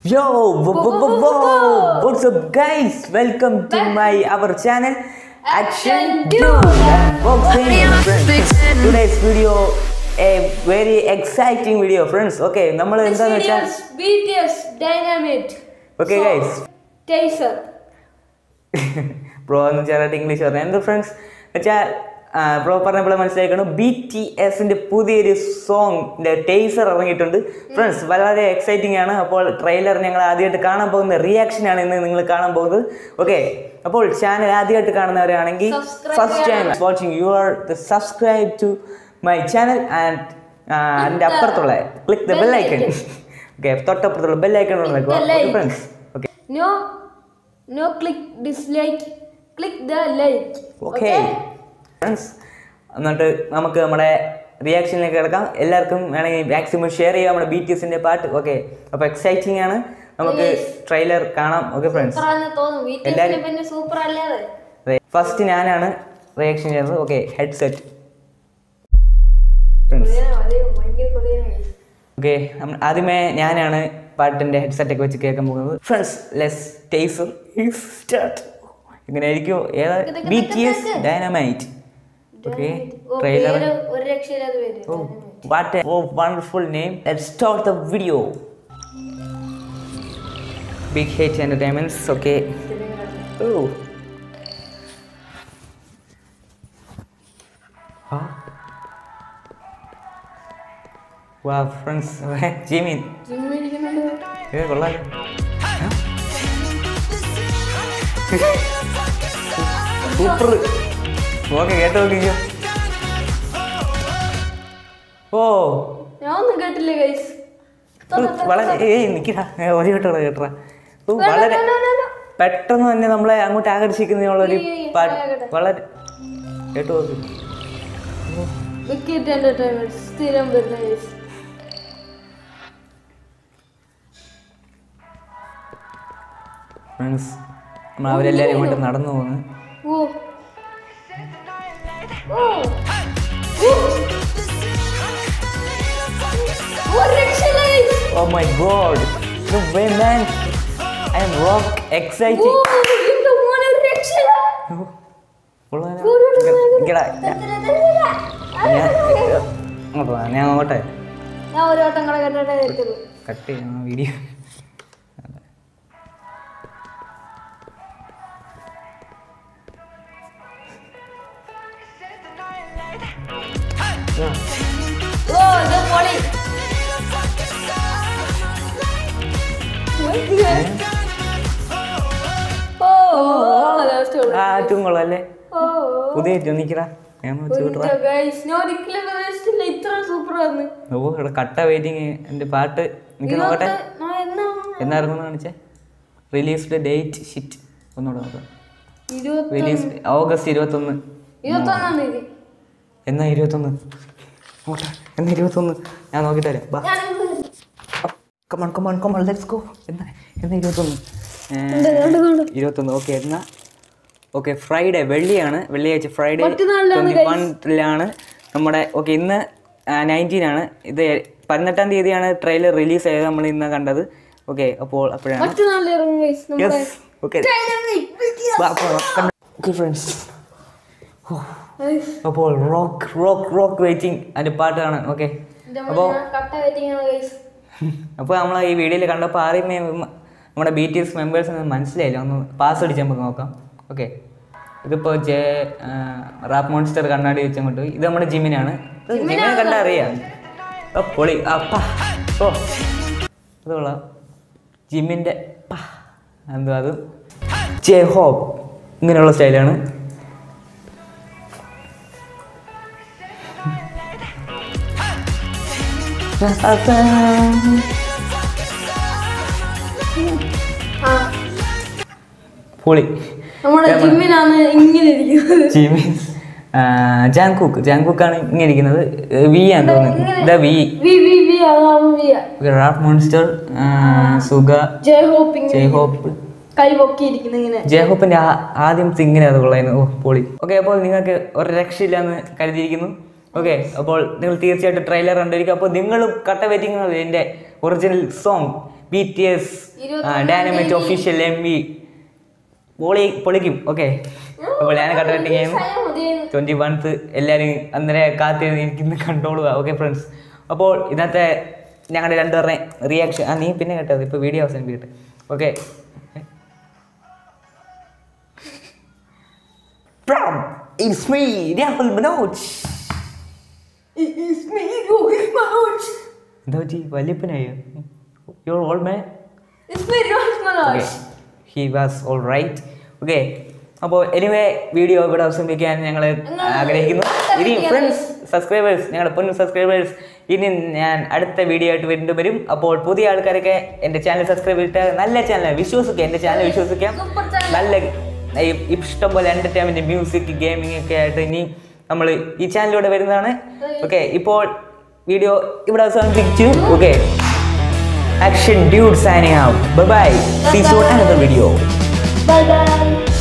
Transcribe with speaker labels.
Speaker 1: Yo, wo- wo- wo- wo- what's up, guys? Welcome to my our channel, Action Dude. Unboxing, friends. Today's video a very exciting video, friends. Okay, നമ്മൾ
Speaker 2: This
Speaker 1: എന്താന്ന്
Speaker 2: video
Speaker 1: വെച്ചാൽ
Speaker 2: is BTS Dynamite.
Speaker 1: Okay,
Speaker 2: So,
Speaker 1: guys.
Speaker 2: Taser.
Speaker 1: Bro എന്ന് ചെറുതായിട്ട് English പറഞ്ഞു എന്ത് friends വെച്ചാൽ bro പറഞ്ഞപ്പോൾ മനസ്സിലാക്കണം ബി ടി എസിന്റെ പുതിയൊരു സോങ്ങിന്റെ ടേസർ ഇറങ്ങിയിട്ടുണ്ട് ഫ്രണ്ട്സ് വളരെ എക്സൈറ്റിംഗ് ആണ് അപ്പോൾ ട്രെയിലർ ഞങ്ങൾ ആദ്യമായിട്ട് കാണാൻ പോകുന്ന റിയാക്ഷൻ ആണ് ഇന്ന് നിങ്ങൾ കാണാൻ പോകുന്നത് ഓക്കെ അപ്പോൾ ചാനൽ ആദ്യമായിട്ട് കാണുന്നവരാണെങ്കിൽ
Speaker 2: Subscribe
Speaker 1: first time watching you are the subscribe to my channel and അതിൻ്റെ അപ്പുറത്തുള്ള click the
Speaker 2: bell
Speaker 1: bell icon
Speaker 2: icon.
Speaker 1: Okay തൊട്ടപ്പുറത്തുള്ള bell icon
Speaker 2: Click the like.
Speaker 1: Friends okay
Speaker 2: No, no click dislike. Click the like.
Speaker 1: Okay friends എന്നിട്ട് നമുക്ക് നമ്മുടെ റിയാക്ഷനിലേക്ക് കിടക്കാം എല്ലാവർക്കും വേണമെങ്കിൽ maximum share ചെയ്യാം നമ്മുടെ ബി ടി എസിൻ്റെ പാട്ട് ഓക്കെ അപ്പോൾ എക്സൈറ്റിംഗ് ആണ് നമുക്ക് ട്രെയിലർ കാണാം ഓക്കെ ഫ്രണ്ട്സ്
Speaker 2: Super ആണെന്ന് തോന്നുന്നു BTS ന്
Speaker 1: എല്ലാരും-
Speaker 2: പിന്നെ സൂപ്പർ അല്ലാതെ
Speaker 1: ഫസ്റ്റ് ഞാനാണ് റിയാക്ഷൻ ചെയ്യുന്നത് ഓക്കെ ഹെഡ്സെറ്റ് ഫ്രണ്ട്സ്
Speaker 2: കൊതിയാണ്, അത് ഭയങ്കര കൊതിയാണ് guys.
Speaker 1: ഓക്കെ ആദ്യമേ ഞാനാണ് പാട്ടിൻ്റെ ഹെഡ്സെറ്റ് ഒക്കെ വെച്ച് കേൾക്കാൻ പോകുന്നത് ഫ്രണ്ട്സ് ലെസ് ടേസർ സ്റ്റാർട്ട് ഇങ്ങനെ ആയിരിക്കും ഏതാ B T S Dynamite okay
Speaker 2: ഓ,
Speaker 1: ട്രെയിലർ
Speaker 2: പേര് ഒരു രക്ഷയില്ലാത്ത പേര്
Speaker 1: Oh, what a oh, wonderful name. Let's start the video. Big Hit Entertainments, okay. Oh. Huh? Wow, friends. Jimmy.
Speaker 2: ജിമ്മിരിക്കുന്നുണ്ട്
Speaker 1: ഇത് കൊള്ളാലോ സൂപ്പർ ഓക്കെ കേട്ടോ നോക്കിക്കോ ഓ
Speaker 2: ഞാൻ ഒന്നും കേട്ടില്ല ഗൈസ്
Speaker 1: ഉം, വളരെ ഏയ് നിക്കടാ ഏ, ഒരു കേട്ടോടാ കേട്ടോടാ ഓ, വളരെ പെട്ടെന്ന് തന്നെ നമ്മളെ അങ്ങോട്ട് ആകർഷിക്കുന്നതിനുള്ളൊരു
Speaker 2: ഈ, ഈ,
Speaker 1: പാട്ട്
Speaker 2: ആകട്ടെ.
Speaker 1: വളരെ കേട്ടോ നോക്ക്.
Speaker 2: വിക്കറ്റ് എന്റർടൈൻമെന്റ് സ്ഥിരം വരുന്ന ഗൈസ്
Speaker 1: ഫ്രണ്ട്സ് നമ്മൾ അവരെല്ലാവരും അങ്ങോട്ട് നടന്നു പോകുന്നു
Speaker 2: ഓ ഓ ഒരു രക്ഷയില്ല guys.
Speaker 1: Oh my god the way man i am rock
Speaker 2: ഓ,
Speaker 1: exciting
Speaker 2: എന്റെ മോനെ ഒരു രക്ഷയില്ല.
Speaker 1: ഓ, കൊള്ളാലോ.
Speaker 2: ഒരു രക്ഷയില്ല.
Speaker 1: നിക്കടാ, ഞാൻ- ഞാൻ അങ്ങോട്ട് വാ, ഞാൻ അങ്ങോട്ടെ
Speaker 2: ഞാൻ ഒരു വട്ടം കൂടെ കണ്ടിട്ടേ എത്തുള്ളൂ
Speaker 1: കട്ട് ചെയ്യണം വീഡിയോ
Speaker 2: ഓ ഇത് പൊളി ഓ ലാസ്റ്റ്
Speaker 1: ആ ഏറ്റവും കൊള്ളാല്ലേ
Speaker 2: ഓ
Speaker 1: പുതിയ നിക്കടാ ഞാൻ വെച്ച് വിട്ടറാ
Speaker 2: ഗൈസ് ഞാൻ ഒരിക്കലും പ്രതീക്ഷിച്ചില്ല ഇത്ര സൂപ്പർ ആണ്
Speaker 1: ഓ ഇവിടെ കട്ട വെയിറ്റിങ് എൻ്റെ പാട്ട് എനിക്ക് നോക്കട്ടെ എന്നായിരുന്നു കാണിച്ചേ റിലീസ്ഡ് ഡേറ്റ് ഷിറ്റ് ഒന്നുകൂടെ നോക്കാം
Speaker 2: ഇരുപത്തി
Speaker 1: റിലീസ് ഓഗസ്റ്റ് ഇരുപത്തൊന്ന്
Speaker 2: ഇരുപത്തൊന്നാം തീയതി
Speaker 1: എന്നാ ഇരുപത്തൊന്ന് നോക്കട്ടെ എന്നാ ഇരുപത്തൊന്ന് ഞാൻ നോക്കിട്ട് തരാം ബാ come on come on come on let's go എന്നാ എന്നാ ഇരുപത്തൊന്ന് ഏ, ഇരുപത്തൊന്ന് ഓക്കെ എന്നാ ഓക്കെ ഫ്രൈഡേ വെള്ളിയാണ് വെള്ളിയാഴ്ച ഫ്രൈഡേ
Speaker 2: മറ്റന്നാളിലാണ്
Speaker 1: ട്വൻറ്റി വണ്ണിലാണ് നമ്മുടെ ഓക്കെ ഇന്ന് നയൻറ്റീൻ ആണ് ഇത് പതിനെട്ടാം തീയതിയാണ് ട്രെയിലർ റിലീസ് ചെയ്തത് നമ്മൾ ഇന്ന് കണ്ടത് ഓക്കെ അപ്പോൾ അപ്പോഴാണ്
Speaker 2: മറ്റന്നാൾ ഇറങ്ങും ഗൈസ് നമ്മുടെ
Speaker 1: yes okay okay friends
Speaker 2: Guys,
Speaker 1: അപ്പോൾ റോക്ക് റോക്ക് റോക്ക് വെയിറ്റിംഗ് അതിൻ്റെ പാട്ട് കാണാൻ ഓക്കെ
Speaker 2: എൻ്റെ
Speaker 1: അപ്പോൾ
Speaker 2: മോനെ കട്ട വെയിറ്റിംഗ് ആണ് ഗൈസ്
Speaker 1: അപ്പോൾ നമ്മൾ ഈ വീഡിയോയിൽ കണ്ടപ്പോൾ ആരെയും മെ- നമ്മുടെ ബി ടി എസ് മെമ്പേഴ്സ് മനസ്സിലായില്ല ഒന്ന് പാസ് അടിച്ച് നമുക്ക് നോക്കാം ഓക്കെ ഇതിപ്പോൾ ജെ റാപ്പ് മോൺസ്റ്റർ കണ്ണാടി വെച്ച് അങ്ങോട്ട് പോയി. ഇത് നമ്മുടെ ജിമ്മിനാണ് ഇത് ജിമ്മിനെ കണ്ടാൽ അറിയാം ഓ പൊളി അപ്പാ ഓ അത് കൊള്ളാം ജിമ്മിൻ്റെ പാ എന്തോ അത് ജെ ഹോപ്പ് ഇങ്ങനെയുള്ള സ്റ്റൈലാണ്
Speaker 2: ആ
Speaker 1: പൊളി
Speaker 2: നമ്മുടെ ജിമ്മിനാണ് ഇങ്ങനെ ഇരിക്കുന്നത്
Speaker 1: ജിമ്മി ജാങ്കുക്ക് ജാങ്കുക്കാണ് ഇങ്ങനെ ഇരിക്കുന്നത് വി ആണ് തോന്നുന്നത് ഇതാ വി
Speaker 2: വി വി വി അതാണ് V
Speaker 1: rap monster Suga
Speaker 2: J Hope ഇങ്ങനെ
Speaker 1: ജയ് ഹോപ്പ്
Speaker 2: കൈ പൊക്കിയിരിക്കുന്ന ഇങ്ങനെ
Speaker 1: ജയഹോപ്പിന്റെ ആ- ആദ്യത്തെ ഇങ്ങനെ അത് കൊള്ളായിരുന്നു ഓ പൊളി ഓക്കെ അപ്പോൾ നിങ്ങൾക്ക് ഒരു രക്ഷയില്ലാന്ന് കരുതിയിരിക്കുന്നു ഓക്കെ അപ്പോൾ നിങ്ങൾ തീർച്ചയായിട്ടും ട്രെയിലർ കണ്ടിരിക്കും അപ്പോൾ നിങ്ങളും കട്ട വെയിറ്റിംഗ് എൻ്റെ original song B T S
Speaker 2: ഇരുപത്തൊന്നാം
Speaker 1: ഡൈനമൈറ്റ്
Speaker 2: തീയതി.
Speaker 1: ഒഫീഷ്യൽ എം വി പൊളി പൊളിക്കും ഓക്കെ അപ്പോൾ ഞാൻ കണ്ടിട്ട് ചെയ്യുന്നു ട്വൻറ്റി വൺത്ത് എല്ലാവരും അന്നേരം കാത്തി എനിക്കിന്ന് കണ്ടോളുക ഓക്കെ ഫ്രണ്ട്സ് അപ്പോൾ ഇന്നത്തെ ഞങ്ങളുടെ രണ്ടുപേരുടെ റിയാക്ഷൻ ആ നീ പിന്നെ കേട്ടത് ഇപ്പോൾ വീഡിയോ അവസാനിപ്പിക്കട്ടെ okay it's me Rahul Manoj എന്താ പറ്റി വല്യപ്പനായോ your all man he was all right okay അപ്പോൾ എനിവേ വീഡിയോ ഇവിടെ അവസാനിപ്പിക്കാൻ ഞങ്ങൾ ആഗ്രഹിക്കുന്നു ഇനി ഫ്രണ്ട്സ് സബ്സ്ക്രൈബേഴ്സ് ഞങ്ങളുടെ പൊന്നു സബ്സ്ക്രൈബേഴ്സ് ഇനി ഞാൻ അടുത്ത വീഡിയോ ആയിട്ട് വീണ്ടും വരും അപ്പോൾ പുതിയ ആൾക്കാരൊക്കെ എൻ്റെ ചാനൽ സബ്സ്ക്രൈബ് ചെയ്തിട്ട് നല്ല ചാനൽ വിശ്വസിക്കാം എൻ്റെ ചാനൽ വിശ്വസിക്കാം
Speaker 2: Super channel.
Speaker 1: നല്ല ഈ ഇഷ്ടം പോലെ എൻ്റർടൈൻമെൻറ്റ് മ്യൂസിക് ഗെയിമിംഗ് ഒക്കെ ആയിട്ട് ഇനി നമ്മൾ ഈ ചാനലിലൂടെ വരുന്നതാണ് ഓക്കെ ഇപ്പോൾ വീഡിയോ ഇവിടെ അവസാനിപ്പിച്ചു okay action dude signing out bye see sought another video
Speaker 2: Bye bye.